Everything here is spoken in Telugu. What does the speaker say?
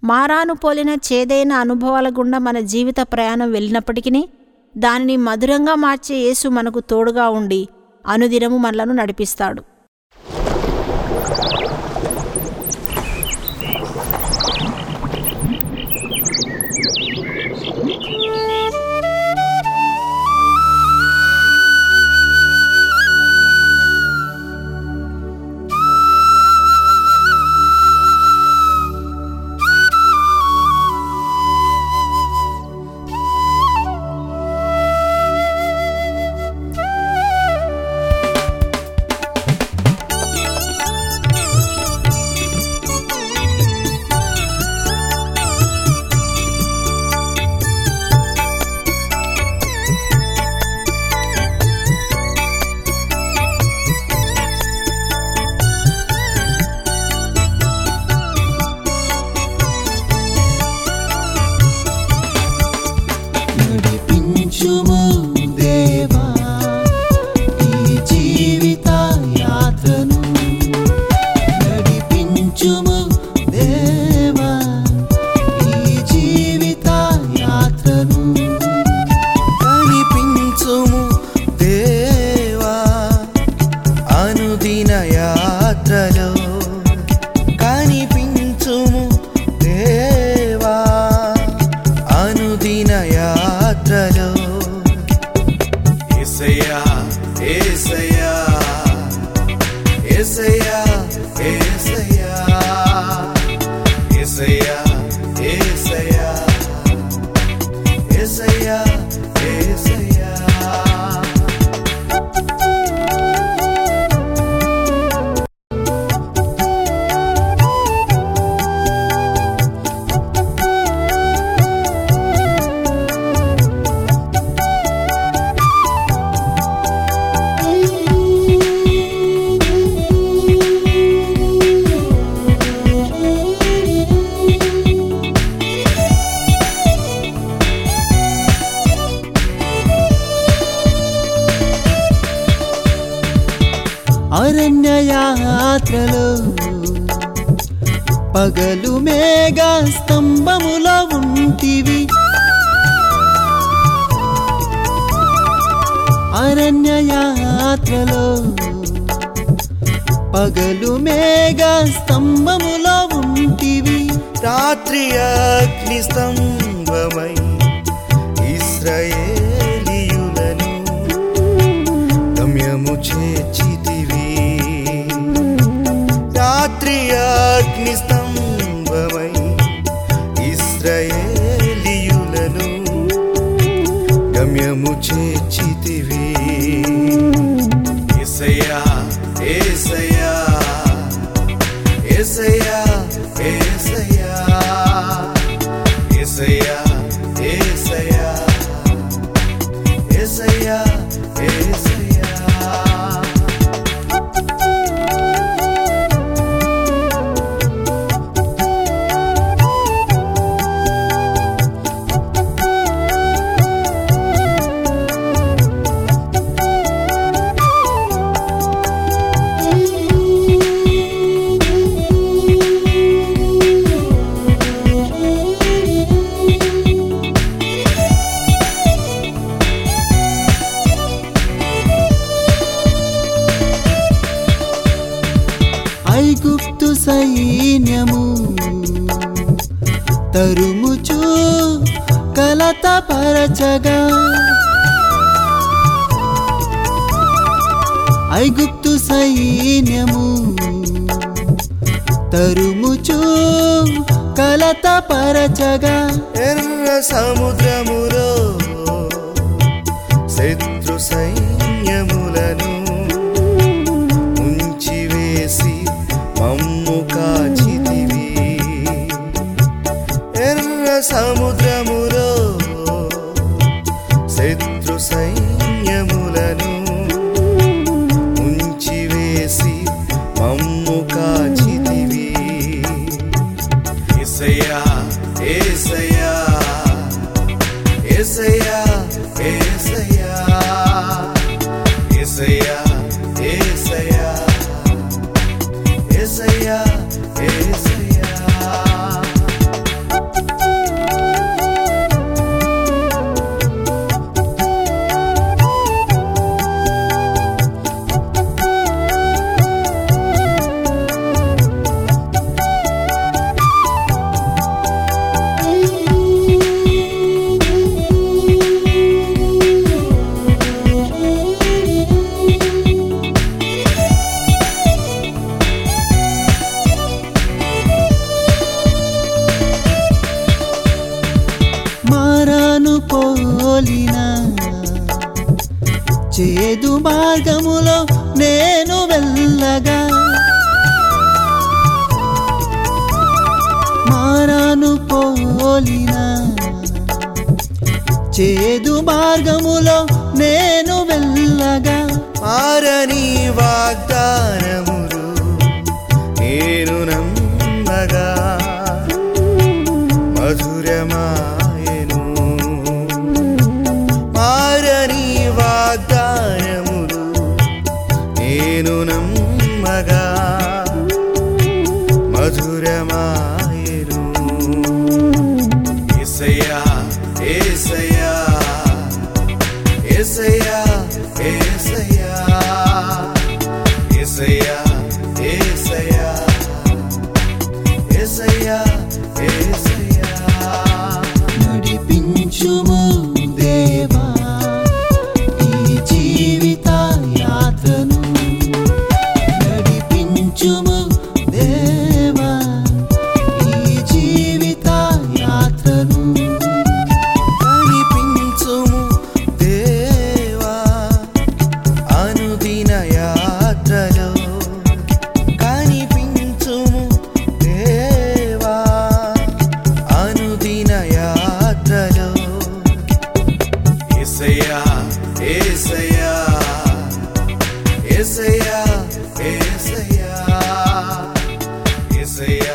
మారాను పోలిన చేదైన అనుభవాల గుండా మన జీవిత ప్రయాణం వెళ్ళినప్పటికీ దానిని మధురంగా మార్చే యేసు మనకు తోడుగా ఉండి అనుదినము మనలను నడిపిస్తాడు నడిపించుము దేవా ఈ జీవిత యాత్రను నడిపించుము దేవా ఈ జీవిత యాత్రను కనిపించుము దేవా అనుదిన యాత్రలో కనిపించుము దేవా అనుదిన యాత్రలో ఏసయ్యా ఏసయ్యా ఏసయ్యా ఏసయ్యా ఏసయ్యా ఏసయ్యా ఏసయ్యా ఏసయ్యా అరణ్య యాత్రలో పగలు మేఘ స్తంభములో ఉంటివి అరణ్య యాత్రలో పగలు మేఘ స్తంభములో ఉంటివి రాత్రి అగ్ని స్తంభమై ఇస్రాయేలీయులను గమ్యము చేర్చితివి రాత్రి అగ్ని స్తంభమై ఇస్రాయేలీయులను గమ్యము చేర్చితివి ఏసయ్యా ఏసయ్యా ఏసయ్యా ఏసయ్యా ఏసయ్యా ఏసయ్యా ఏసయ్యా ఏసయ్యా ఐగుప్తు సైన్యము తరుముచు కలత పరచగా ఐగుప్తు సైన్యము తరుముచు కలత పరచగా ఎర్ర సముద్రములో శత్రు సైన్యములను ఉంచివేసి మమ్ము కాచితివి ఎర్ర సముద్రములో శత్రు సైన్యములను ఉంచివేసి మమ్ము కాచితివి ఏసయ్యా ఏసయ్యా ఏసయ్యా ఏసయ్యా ఏసయ్యా ఏసయ్యా ఏసయ్యా ఏసయ్యా పోలిన చేదు మార్గములో నేను వెళ్ళగా మారాను పోలిన చేదు మార్గములో నేను వెళ్ళగా మారని వాగ్దానములు నేను నమ్మగా మధురమాయను మారని వాగ్దానములు నేను నమ్మగా మధురమాయను ఏసయ్యా ఏసయ్యా ఏసయ్యా ఏసయ్యా ఏసయ్యా ఏసయ్యా ఏసయ్యా ఏసయ్యా నడిపించుము దేవా ఈ జీవిత యాత్రను నడిపించుము దేవా ఈ జీవిత యాత్రను కనిపించుము దేవా అనుదిన యాత్రలో కనిపించుము దేవా అనుదిన యాత్రలో ఏసయ్యా ఏసయ్యా ఏసయ్యా ఏసయ్యా ఏసయ్యా